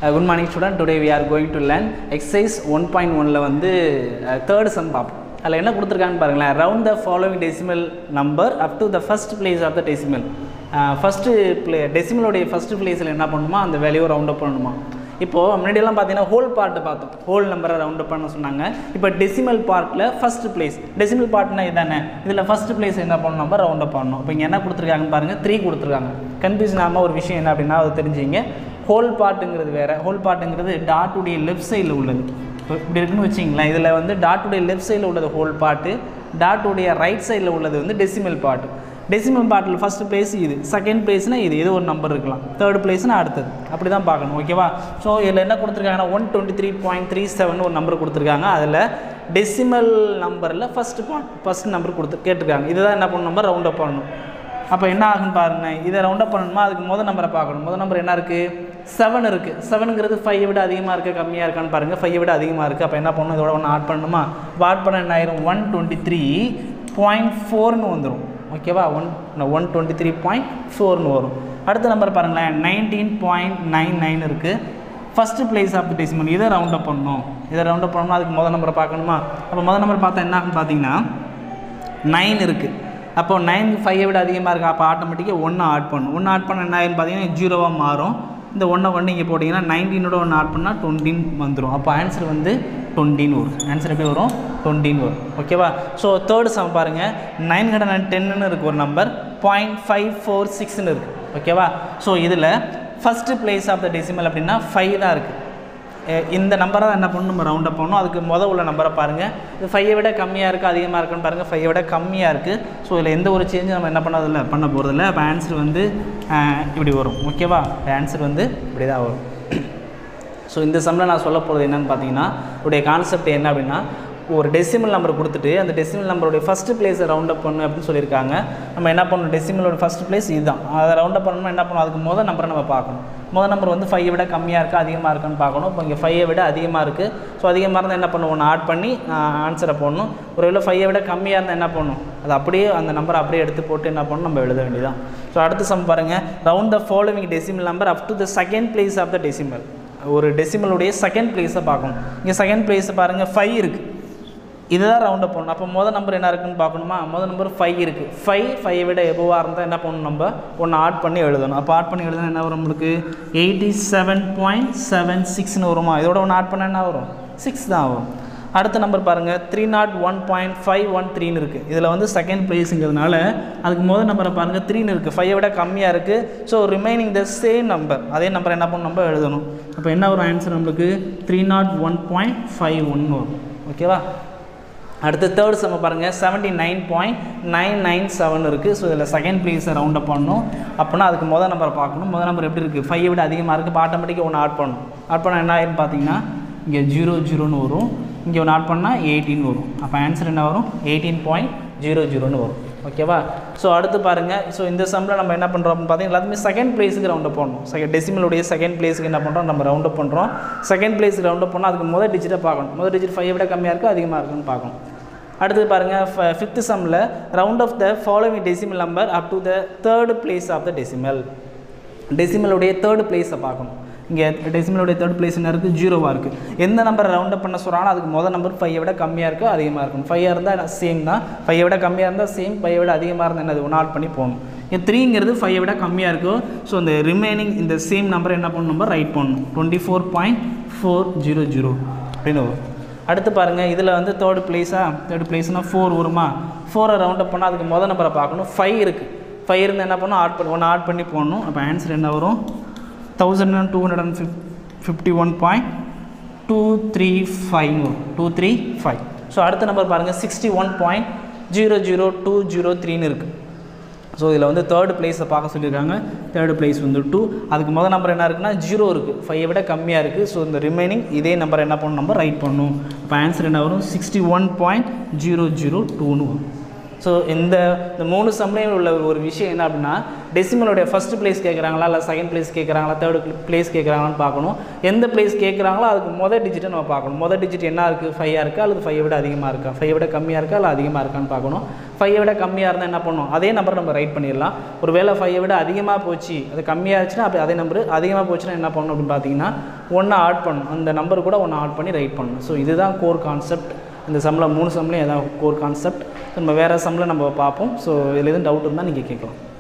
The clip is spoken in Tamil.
good morning student today we are going to learn exercise one point ஒனில் வந்து தேர்ட் சம் பார்ப்போம் அதில் என்ன கொடுத்துருக்கான்னு பாருங்களேன் round the following decimal number up to the first place of the decimal first place டெசிமலுடைய ஃபஸ்ட்டு பிளேஸில் என்ன பண்ணணுமா அந்த வேல்யூவை ரவுண்ட் அப் பண்ணணுமா இப்போது முன்னாடியெல்லாம் பார்த்தீங்கன்னா ஹோல் பார்ட்டு பார்த்தோம் ஹோல் நம்பரை ரவுண்ட் அப் பண்ண சொன்னாங்க இப்போ டெசிமல் பார்ட்டில் ஃபஸ்ட் பிளேஸ் டெசிமல் பார்ட்னா இதானே இதில் ஃபஸ்ட் பிளேஸ் என்ன பண்ணணும் நம்ம ரவுண்ட் அப் பண்ணணும் இப்போ இங்கே என்ன கொடுத்துருக்காங்கன்னு பாருங்கள் த்ரீ கொடுத்துருக்காங்க கன்ஃபியூஷன் ஆகாமல் ஒரு விஷயம் என்ன அப்படின்னா அது தெரிஞ்சுங்க ஹோல் பார்ட்டுங்கிறது வேறு ஹோல் பார்ட்டுங்கிறது டாட்டுடைய லெஃப்ட் சைடில் உள்ளது இப்போ இப்படி இருக்குன்னு வச்சிங்களேன் இதில் வந்து டாட்டுடைய லெஃப்ட் சைடில் உள்ளது ஹோல் பார்ட்டு டாட்டுடைய ரைட் சைடில் உள்ளது வந்து டெசிமல் பார்ட்டு டெசிமல் பார்ட்டில் ஃபஸ்ட் பிளேஸ் இது செகண்ட் பிளேஸ்னால் இது ஏதோ ஒரு நம்பர் இருக்கலாம் தேர்ட் பிளேஸ்னால் அடுத்தது அப்படி தான் பார்க்கணும் ஓகேவா ஸோ இதில் என்ன கொடுத்துருக்காங்கன்னா one twenty three point three seven ஒரு நம்பர் கொடுத்துருக்காங்க அதில் டெசிமல் நம்பரில் ஃபஸ்ட்டு பார்ட் ஃபஸ்ட் நம்பர் கொடுத்து கேட்டிருக்காங்க இதுதான் என்ன பண்ணணும் நம்பர் ரவுண்ட் அப் பண்ணணும் அப்போ என்ன ஆகுன்னு பாருங்க இதை ரவுண்ட் அப் பண்ணணுமா அதுக்கு முதல் நம்பரை பார்க்கணும் முதல் நம்பர் என்ன இருக்குது செவன் இருக்குது செவனுங்கிறது ஃபைவ் விட அதிகமாக இருக்குது கம்மியாக இருக்கான்னு பாருங்கள் ஃபைவ் விட அதிகமாக இருக்குது அப்போ என்ன பண்ணணும் இதோட ஒன்று ஆட் பண்ணணுமா ஆட் பண்ண என்ன ஆயிரும் ஒன் டுவெண்ட்டி த்ரீ பாயிண்ட் ஃபோர்னு வந்துடும் ஓகேவா one one twenty three point ஃபோர்னு வரும் அடுத்த நம்பர் பாருங்களேன் நைன்டீன் பாயிண்ட் நைன் நைன் இருக்குது first place of the decimal இதை ரவுண்ட் அப் பண்ணணும் இதை ரவுண்ட் அப் பண்ணணும்னா அதுக்கு முதல் நம்பரை பார்க்கணுமா அப்போ முதல் நம்பர் பார்த்தா என்ன ஆகுன்னு பார்த்தீங்கன்னா நைன் இருக்குது அப்போ நைன் ஃபைவை விட அதிகமாக இருக்குது அப்போ ஆட்டோமேட்டிக்காக ஒன்று ஆட் பண்ணும் ஒன்று ஆட் பண்ண என்ன ஆகுன்னு பார்த்தீங்கன்னா ஜீரோவாக மாறும் இந்த ஒன்றை கொண்டு இங்கே போட்டிங்கன்னா நைன்டீனோட ஒன்று ஆட் பண்ணால் டுவெண்ட்டின் வந்துடும் அப்போ ஆன்சர் வந்து டுவெண்ட்டின்னு வரும் ஆன்சர் எப்படி வரும் டுவெண்ட்டின்னு வரும் ஓகேவா ஸோ தேர்ட் சம் பாருங்கள் நைன் ஹண்ட்ரட் அண்ட் டென்னு இருக்குது ஒரு நம்பர் பாயிண்ட் ஃபைவ் ஃபோர் சிக்ஸ்னு இருக்குது ஓகேவா ஸோ இதில் first place of the decimal அப்படின்னா ஃபைவ் தான் இருக்குது இந்த நம்பரை தான் என்ன பண்ணணும் நம்ம ரவுண்ட் அப் பண்ணணும் அதுக்கு முதல் உள்ள நம்பரை பாருங்கள் இது ஃபைவை விட கம்மியாக இருக்குது அதிகமாக இருக்குன்னு பாருங்கள் ஃபைவை விட கம்மியாக இருக்குது ஸோ இதில் எந்த ஒரு சேஞ்சும் நம்ம என்ன பண்ணதில்ல பண்ண போகிறதில்ல அப்போ ஆன்சர் வந்து இப்படி வரும் ஓகேவா ஆன்சர் வந்து இப்படி தான் வரும் ஸோ இந்த சம்மில் நான் சொல்ல போகிறது என்னென்னு பார்த்தீங்கன்னா உடைய கான்செப்ட் என்ன அப்படின்னா ஒரு டெசிமல் நம்பர் கொடுத்துட்டு அந்த டெசிமல் நம்பருடைய ஃபஸ்ட்டு பிளேஸை ரவுண்ட் அப் பண்ணு அப்படின்னு சொல்லியிருக்காங்க நம்ம என்ன பண்ணணும் டெசிமலோட ஃபஸ்ட் பிளேஸ் இதுதான் அதை ரவுண்ட் அப் பண்ணணும்னா என்ன பண்ணணும் அதுக்கு முதல் நம்பரை நம்ம பார்க்கணும் முதல் நம்பர் வந்து ஃபைவை விட கம்மியாக இருக்கா அதிகமாக இருக்கான்னு பார்க்கணும் இப்போ இங்கே ஃபைவை விட அதிகமாக இருக்குது ஸோ அதிகமாக இருந்தால் என்ன பண்ணுவோம் ஒன்று ஆட் பண்ணி ஆன்சரை போடணும் ஒரு வேளை ஃபைவை விட கம்மியாக இருந்தால் என்ன பண்ணணும் அது அப்படியே அந்த நம்பரை அப்படியே எடுத்து போட்டு என்ன பண்ணணும் நம்ம எழுத வேண்டியதான் ஸோ அடுத்த சம் பாருங்கள் round the following decimal number up to the second place of the decimal ஒரு டெசிமலுடைய செகண்ட் பிளேஸை பார்க்கணும் இங்கே செகண்ட் பிளேஸை பாருங்கள் ஃபைவ் இருக்குது இதுதான் ரவுண்ட் அப் பண்ணணும் அப்போ மொதல் நம்பர் என்ன இருக்குன்னு பார்க்கணுமா மொதல் நம்பர் ஃபைவ் இருக்குது ஃபைவ் ஃபைவ் விட எபோவாக இருந்தால் என்ன பண்ணணும் நம்ம ஒன்று ஆட் பண்ணி எழுதணும் அப்போ ஆட் பண்ணி எழுதுனா என்ன வரும் நம்மளுக்கு எயிட்டி செவன் பாயிண்ட் செவன் சிக்ஸ்னு வருமா இதோட ஒன்று ஆட் பண்ணால் என்ன வரும் சிக்ஸ் தான் வரும் அடுத்த நம்பர் பாருங்கள் three naught one point five one த்ரீன்னு இருக்குது இதில் வந்து செகண்ட் ப்ளேஸுங்கிறதுனால அதுக்கு முதல் நம்பரை பாருங்கள் த்ரீன்னு இருக்குது ஃபைவை விட கம்மியாக இருக்குது so remaining the same number அதே நம்பர் என்ன பண்ணணும் நம்ம எழுதணும் அப்போ என்ன வரும் ஆன்சர் நம்மளுக்கு three naught one point five ஒன்று வரும் ஓகேவா அடுத்து தேர்ட் செம்ம பாருங்கள் seventy nine point nine nine seven இருக்குது ஸோ இதில் செகண்ட் ப்ளேஸை ரவுண்ட் அப் பண்ணணும் அப்படின்னா அதுக்கு முதல் நம்பரை பார்க்கணும் முதல் நம்பர் எப்படி இருக்குது ஃபைவை விட அதிகமாக இருக்குது இப்போ ஆட்டோமேட்டிக்காக ஒன்று ஆட் பண்ணணும் ஆட் பண்ணால் என்ன ஆயிரும் பார்த்தீங்கன்னா இங்கே ஜீரோ ஜீரோன்னு வரும் இங்கே ஒன்று ஆட் பண்ணால் எயிட்டின் வரும் அப்போ ஆன்சர் என்ன வரும் எயிட்டீன் பாயிண்ட் ஜீரோ ஜீரோன்னு வரும் ஓகேவா ஸோ அடுத்து பாருங்கள் ஸோ இந்த சம்மில் நம்ம என்ன பண்ணுறோம் அப்படின்னு பார்த்தீங்கன்னா எல்லாத்துமே செகண்ட் பிளேஸுக்கு ரவுண்ட் அப் பண்ணணும் செகண்ட் டெசிமலுடைய செகண்ட் பிளேஸுக்கு என்ன பண்ணுறோம் நம்ம ரவுண்ட் அப் பண்ணுறோம் செகண்ட் பிளேஸுக்கு ரவுண்ட் அப் பண்ணால் அதுக்கு முதல் டிஜிட்டை பார்க்கணும் முதல் டிஜிட் ஃபைவ் விட கம்மியாக இருக்குது அதிகமாக இருக்குன்னு பார்க்கணும் அடுத்து பாருங்கள் ஃபிஃப்த்து சம்மில் round off the following decimal number up to the third place of the decimal டெசிமலுடைய தேர்ட் பிளேஸை பார்க்கணும் இங்கே டெசிமலுடைய தேர்ட் பிளேஸ் என்ன இருக்குது ஜீரோவாக இருக்குது எந்த நம்பரை ரவுண்ட் அப் பண்ண சொல்கிறாலும் அதுக்கு முதல் நம்பர் ஃபைவை விட கம்மியாக இருக்குது அதிகமாக இருக்கும் ஃபைவாக இருந்தால் சேம் தான் ஃபைவை விட கம்மியாக இருந்தால் சேம் ஃபைவை விட அதிகமாக இருந்தால் என்னது ஒன்று ஆட் பண்ணி போகணும் இங்கே த்ரீங்கிறது ஃபைவை விட கம்மியாக இருக்கும் ஸோ இந்த ரிமைனிங் இந்த சேம் நம்பர் என்ன பண்ணணும் நம்ம ரைட் பண்ணணும் twenty four point four zero zero அப்படின்னு வரும் அடுத்து பாருங்கள் இதில் வந்து தேர்டு பிளேஸாக தேர்ட் பிளேஸ்னால் ஃபோர் வருமா ஃபோரை ரவுண்ட் அப் பண்ணால் அதுக்கு முதல் நம்பரை பார்க்கணும் ஃபைவ் இருக்குது ஃபைவ் இருந்து என்ன பண்ணணும் ஆட் பண்ணி ஒன்று ஆட் பண்ணி போடணும் அப்போ ஆன்சர் என்ன வரும் thousand and two hundred and ஃபிஃப் fifty one point two three five வரும் டூ த்ரீ ஃபைவ் ஸோ அடுத்த நம்பர் பாருங்கள் sixty one point zero zero two zero த்ரீன்னு இருக்குது ஸோ இதில் வந்து தேர்டு பிளேஸை பார்க்க சொல்லியிருக்காங்க தேர்டு பிளேஸ் வந்து டூ அதுக்கு முதல் நம்பர் என்ன இருக்குன்னா ஜீரோ இருக்குது ஃபைவை விட கம்மியாக இருக்குது ஸோ இந்த ரிமைனிங் இதே நம்பர் என்ன பண்ணணும் நம்ம ரைட் பண்ணணும் இப்போ ஆன்சர் என்ன வரும் sixty one point zero zero டூன்னு வரும் ஸோ இந்த இந்த மூணு சம்லையும் உள்ள ஒரு விஷயம் என்ன அப்படின்னா டெசிமலுடைய ஃபஸ்ட் பிளேஸ் கேட்குறாங்களா இல்லை செகண்ட் பிளேஸ் கேட்குறாங்களா தேர்டு பிளேஸ் கேட்குறாங்களான்னு பார்க்கணும் எந்த பிளேஸ் கேட்குறாங்களோ அதுக்கு மொதல் டிஜிட்டை நம்ம பார்க்கணும் மொதல் டிஜிட் என்ன இருக்குது ஃபைவாக இருக்கா அல்லது ஃபைவை விட அதிகமாக இருக்கா ஃபைவை விட கம்மியாக இருக்கா இல்லை அதிகமாக இருக்கான்னு பார்க்கணும் ஃபைவை விட கம்மியாக இருந்தால் என்ன பண்ணணும் அதே நம்பர் நம்ம ரைட் பண்ணிடலாம் ஒரு வேளை ஃபைவை விட அதிகமாக போச்சு அது கம்மியாக இருந்துச்சுன்னா அப்படி அதே நம்பர் அதிகமாக போச்சுன்னா என்ன பண்ணணும் அப்படின்னு பார்த்தீங்கன்னா ஒன்று ஆட் பண்ணணும் அந்த நம்பர் கூட ஒன்று ஆட் பண்ணி ரைட் பண்ணணும் ஸோ இதுதான் கோர் கான்செப்ட் இந்த சம்மில் மூணு சம்லையும் எதாவது கோர் கான்செப்ட் நம்ம வேறு சம்மில் நம்ம பார்ப்போம் ஸோ இதில் எதுவும் டவுட் இருந்தால் நீங்கள் கேட்கலாம்